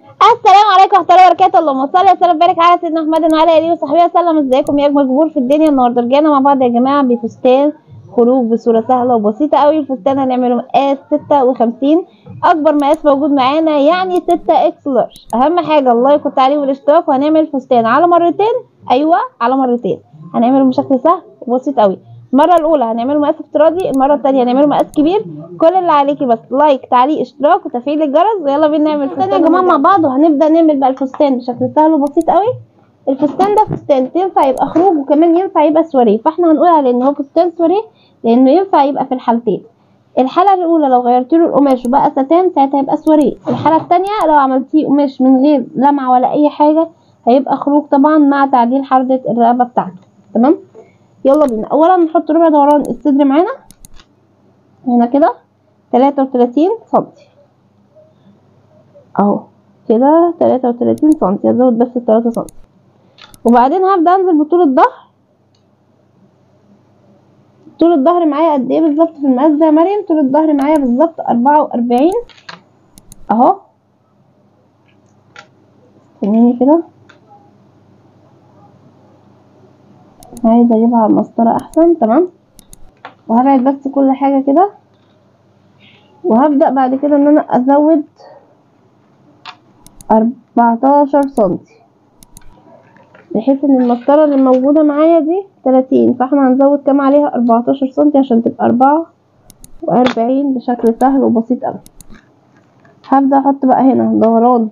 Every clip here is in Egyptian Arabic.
السلام عليكم ورحمه الله وبركاته اللهم صل وسلم وبارك على سيدنا محمد وعلى اله وصحبه وسلم ازيكم يا اجمل جمهور في الدنيا النهارده رجعنا مع بعض يا جماعه بفستان خروج بصوره سهله وبسيطه قوي الفستان هنعمله مقاس 56 اكبر مقاس موجود معانا يعني 6 اكس لارج اهم حاجه اللايك والتعليق والاشتراك وهنعمل الفستان على مرتين ايوه على مرتين هنعمله بشكل سهل وبسيط قوي المرة الأولى هنعمله مقاس افتراضي المرة التانية هنعمله مقاس كبير كل اللي عليكي بس لايك تعليق اشتراك وتفعيل الجرس ويلا بينا نعمل فستان يا جماعة مع بعض وهنبدأ نعمل بقى الفستان بشكل سهل وبسيط قوي الفستان ده فستان ينفع يبقى خروج وكمان ينفع يبقى سواريه فاحنا هنقول عليه ان هو فستان سواريه لانه ينفع يبقى في الحالتين الحالة الأولى لو غيرتي له القماش وبقى ستان ساعتها هيبقى سواريه الحالة التانية لو عملتيه قماش من غير لمعة ولا أي حاجة هيبقى خروج طبعا مع تعديل حردة الرقبة بتاعته تمام يلا بينا اولا نحط ربع دوران الصدر معانا هنا كده تلاتة وتلاتين سنتي اهو كده تلاتة وتلاتين سنتي هزود بس التلاتة سنتي وبعدين هبدأ انزل بطول الظهر طول الظهر معايا قد ايه بالظبط في المقاس ده يا مريم طول الظهر معايا بالظبط اربعة واربعين اهو استنيني كده عايزه اجيبها على المسطره احسن تمام وهبعد بس كل حاجه كده وهبدا بعد كده ان انا ازود اربعتاشر سنتي بحيث ان المسطره اللي موجوده معايا دي تلاتين فاحنا هنزود كام عليها اربعتاشر سنتي عشان تبقى اربعة واربعين بشكل سهل وبسيط اوي هبدا احط بقى هنا دوران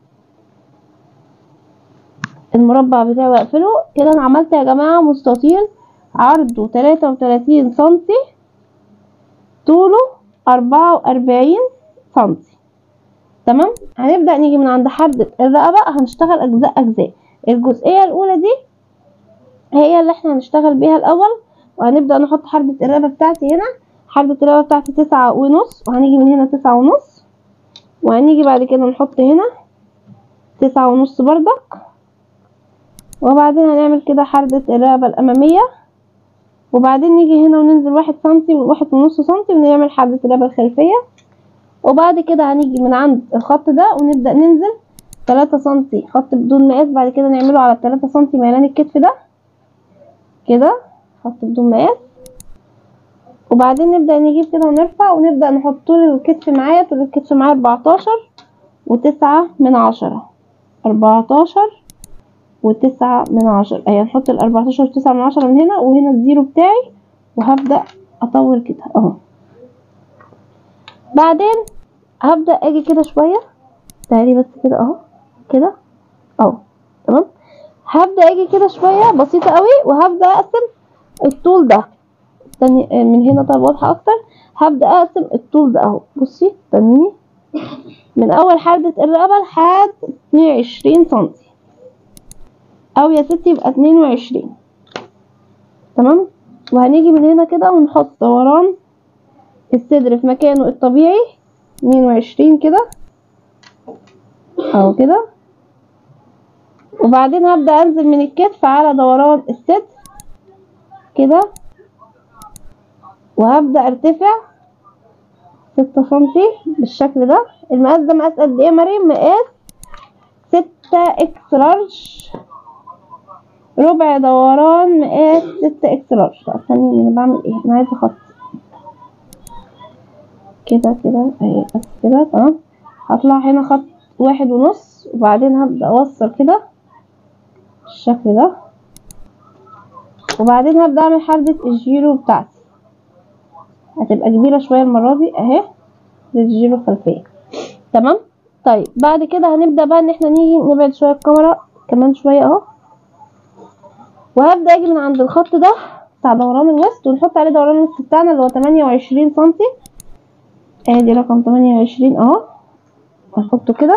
المربع بتاعي واقفله كده انا عملت يا جماعة مستطيل عرضه تلاتة وتلاتين سنتي طوله أربعة وأربعين سنتي تمام هنبدأ نيجي من عند حردة الرقبة هنشتغل أجزاء أجزاء الجزئية الأولى دي هي اللي احنا هنشتغل بيها الأول وهنبدأ نحط حردة الرقبة بتاعتي هنا حردة الرقبة بتاعتي تسعة ونص وهنيجي من هنا تسعة ونص وهنيجي بعد كده نحط هنا تسعة ونص بردك وبعدين هنعمل كده حردة الرقبة الأمامية وبعدين نيجي هنا وننزل واحد سنتي وواحد ونص سنتي ونعمل حردة الرقبة الخلفية وبعد كده هنيجي من عند الخط ده ونبدأ ننزل تلاتة سنتي خط بدون مقاس بعد كده نعمله على التلاتة سنتي ميلان الكتف ده كده خط بدون مقاس وبعدين نبدأ نجيب كده ونرفع ونبدأ نحط طول الكتف معايا طول الكتف معايا اربعتاشر وتسعة من عشرة اربعتاشر وتسعة من عشرة اهي هنحط الاربعتاشر وتسعة من عشرة من هنا وهنا الزيرو بتاعي وهبدأ اطول كده اهو بعدين هبدأ اجي كده شوية تعالي بس كده اهو كده اهو تمام هبدأ اجي كده شوية بسيطة قوي وهبدأ اقسم الطول ده استني من هنا طب واضحة اكتر هبدأ اقسم الطول ده اهو بصي استنيني من اول حردة الرقبة لحد اتنين وعشرين سنتي او يا ستي يبقى اتنين وعشرين تمام وهنيجي من هنا كده ونحط دوران الصدر في مكانه الطبيعي اتنين وعشرين كده اهو كده وبعدين هبدأ انزل من الكتف على دوران الصدر كده وهبدأ ارتفع ستة سنتي بالشكل ده المقاس ده مقاس قد ايه يا مريم مقاس ستة اكس لارج ربع دوران مقاس ستة اكس لارج لا استنيني انا بعمل ايه انا عايزه خط كده كده اهي بس كده تمام هطلع هنا خط واحد ونص وبعدين هبدأ اوصل كده بالشكل ده وبعدين هبدأ اعمل حردة الجيرو بتاعتي هتبقى كبيرة شوية المرة دي اهي للجيرو الخلفية تمام طيب بعد كده هنبدأ بقى ان احنا نيجي نبعد شوية الكاميرا كمان شوية اهو وهبدأ اجي من عند الخط ده بتاع دوران الوسط ونحط عليه دوران الوسط بتاعنا اللي هو تمانية وعشرين سنتي ادي رقم تمانية وعشرين اهو هنحطه كده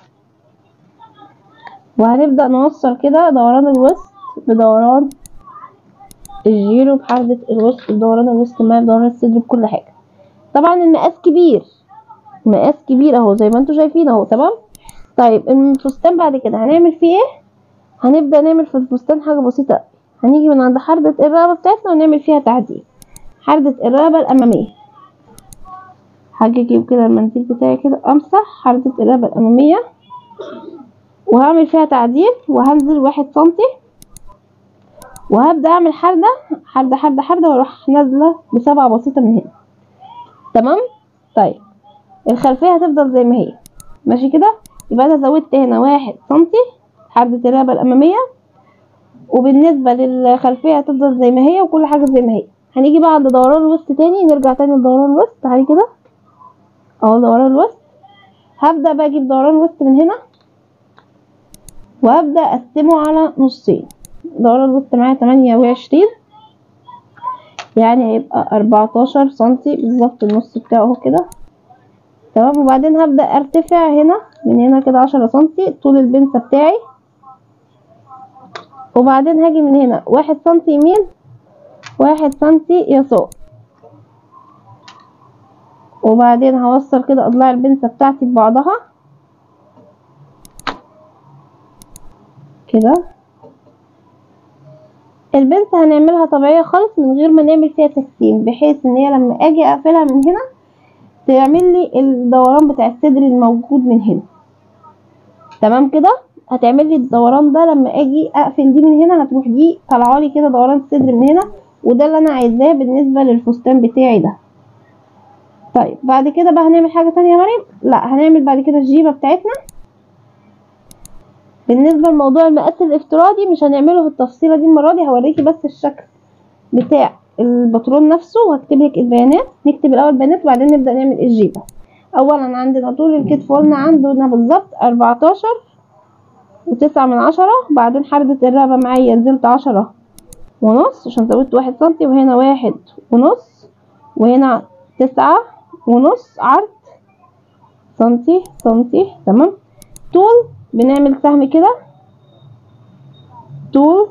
وهنبدأ نوصل كده دوران الوسط بدوران الجيرو بحردة الوسط بدوران الوسط مع دوران الصدر بكل حاجة طبعا المقاس كبير مقاس كبير اهو زي ما انتوا شايفين اهو تمام طيب الفستان بعد كده هنعمل فيه ايه هنبدأ نعمل في الفستان حاجة بسيطة هنيجي من عند حردة الرقبة بتاعتنا ونعمل فيها تعديل حردة الرقبة الأمامية هاجي اجيب كده المنديل بتاعي كده امسح حردة الرقبة الأمامية وهعمل فيها تعديل وهنزل واحد سنتي وهبدأ اعمل حردة حردة حردة حردة واروح نازلة بسبعة بسيطة من هنا تمام طيب الخلفية هتفضل زي ما هي ماشي كده يبقى انا زودت هنا واحد سنتي حردة الرقبة الأمامية وبالنسبة للخلفية هتفضل زي ما هي وكل حاجة زي ما هي هنيجي بقى عند دوران الوسط تاني نرجع تاني لدوران الوسط تعالي كده اهو دوران الوسط هبدأ بقى اجيب دوران الوسط من هنا وهبدأ اقسمه على نصين دوران الوسط معايا تمانية وعشرين يعني هيبقى اربعتاشر سنتي بالظبط النص بتاعه اهو كده تمام وبعدين هبدأ ارتفع هنا من هنا كده عشرة سنتي طول البنسة بتاعي وبعدين هاجي من هنا واحد سنتي يمين واحد سنتي يسار وبعدين هوصل كده اضلاع البنسة بتاعتي ببعضها كده البنسة هنعملها طبيعية خالص من غير ما نعمل فيها تكسيم بحيث ان هي لما اجي اقفلها من هنا تعمل لي الدوران بتاع الصدر الموجود من هنا تمام كده هتعمل لي الدوران ده لما اجي اقفل دي من هنا هتروح دي طالعه لي كده دوران الصدر من هنا وده اللي انا عايزاه بالنسبه للفستان بتاعي ده طيب بعد كده بقى هنعمل حاجه تانية يا مريم لا هنعمل بعد كده الجيبه بتاعتنا بالنسبه لموضوع المقاس الافتراضي مش هنعمله في التفصيله دي المره دي هوريكي بس الشكل بتاع الباترون نفسه وهكتب لك البيانات نكتب الاول بيانات وبعدين نبدا نعمل الجيبه اولا عندنا طول الكتف قلنا عندنا بالظبط 14 وتسعة من عشرة بعدين حردة الرقبة معايا نزلت عشرة ونص عشان زودت واحد سنتي وهنا واحد ونص وهنا تسعة ونص عرض سنتي سنتي تمام طول بنعمل سهم كده طول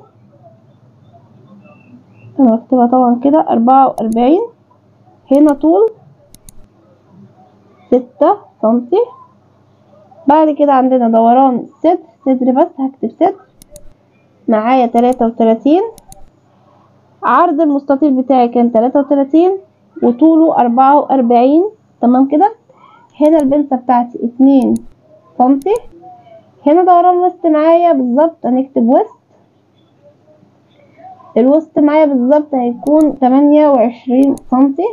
انا بكتبها طبعا كده اربعة واربعين هنا طول ستة سنتي بعد كده عندنا دوران صدر صدر بس هكتب صدر معايا تلاتة وتلاتين عرض المستطيل بتاعي كان تلاتة وتلاتين وطوله أربعة وأربعين تمام كده هنا البنسة بتاعتي اتنين سنتي هنا دوران وسط معايا بالظبط هنكتب وسط الوسط معايا بالظبط هيكون تمانية وعشرين سنتي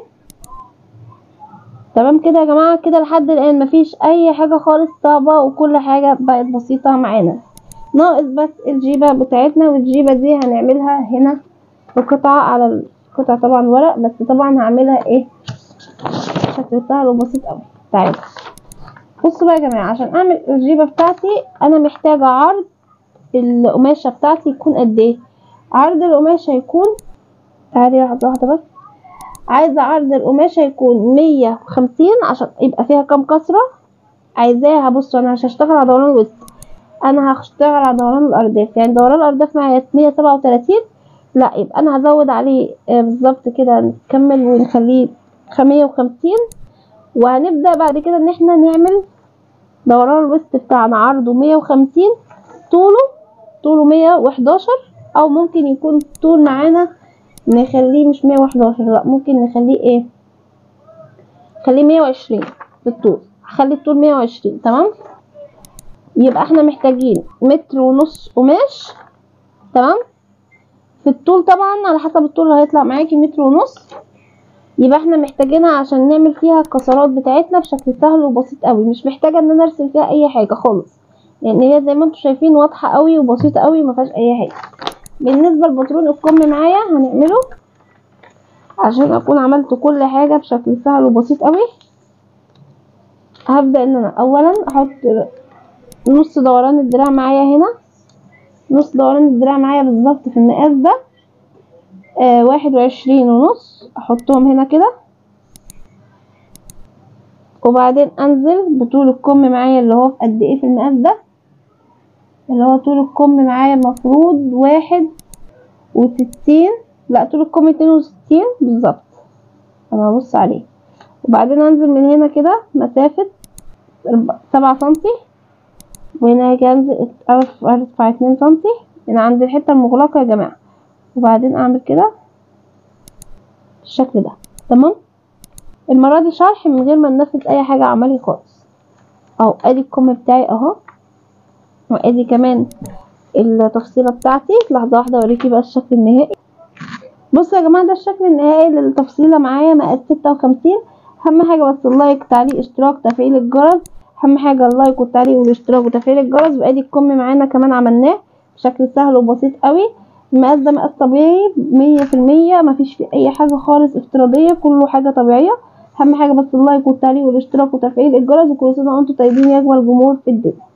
تمام كده يا جماعة كده لحد الآن مفيش أي حاجة خالص صعبة وكل حاجة بقت بسيطة معانا ناقص بس الجيبة بتاعتنا والجيبة دي هنعملها هنا في قطعة على القطعة طبعا ورق بس طبعا هعملها ايه شكل سهل وبسيط اوي تعالوا بصوا بقى يا جماعة عشان اعمل الجيبة بتاعتي انا محتاجة عرض القماشة بتاعتي يكون قد ايه عرض القماشة يكون تعالي واحدة واحدة بس عايزة عرض القماشة يكون مية وخمسين عشان يبقى فيها كام كسرة عايزاها بصوا انا مش هشتغل على دوران الوسط انا هشتغل على دوران الارداف يعني دوران الارداف معايا مية سبعة وتلاتين لا يبقى انا هزود عليه آه بالظبط كده نكمل ونخليه مية وخمسين وهنبدأ بعد كده ان احنا نعمل دوران الوسط بتاعنا عرضه مية وخمسين طوله طوله مية وحداشر او ممكن يكون طول معانا نخليه مش مية وحداشر لا ممكن نخليه ايه خليه مية وعشرين في الطول هخلي الطول مية وعشرين تمام يبقى احنا محتاجين متر ونص قماش تمام في الطول طبعا على حسب الطول اللي هيطلع معاكي متر ونص يبقى احنا محتاجينها عشان نعمل فيها الكسرات بتاعتنا بشكل سهل وبسيط قوي مش محتاجه ان انا ارسم فيها اي حاجه خالص لان هي زي ما انتم شايفين واضحه قوي وبسيطه قوي ما فيهاش اي حاجه بالنسبه لبطرون الكم معايا هنعمله عشان اكون عملت كل حاجه بشكل سهل وبسيط قوي هبدا ان انا اولا احط نص دوران الدراع معايا هنا نص دوران الدراع معايا بالظبط في المقاس ده آه واحد وعشرين ونص احطهم هنا كده وبعدين انزل بطول الكم معايا اللي هو في قد ايه في المقاس ده اللي هو طول الكم معايا المفروض واحد وستين لا طول الكم اتنين وستين بالظبط انا هبص عليه وبعدين انزل من هنا كده مسافة سبعة سنتي وهنا هاجي انزل ارفع اتنين سنتي من عند الحتة المغلقة يا جماعة وبعدين اعمل كده بالشكل ده تمام المرة دي شرح من غير ما ننفذ اي حاجة عملي خالص اهو ادي الكم بتاعي اهو وادي كمان التفصيلة بتاعتي لحظة واحدة اوريكي بقى الشكل النهائي بصوا يا جماعة ده الشكل النهائي للتفصيلة معايا مقاس ستة وخمسين اهم حاجة بس اللايك تعليق اشتراك تفعيل الجرس اهم حاجة اللايك والتعليق والاشتراك وتفعيل الجرس وادي الكم معانا كمان عملناه بشكل سهل وبسيط قوي المقاس ده مقاس طبيعي مية في المية مفيش فيه اي حاجة خالص افتراضية كله حاجة طبيعية اهم حاجة بس اللايك والتعليق والاشتراك وتفعيل الجرس وكل سنة وانتم طيبين يا اجمل جمهور في الدنيا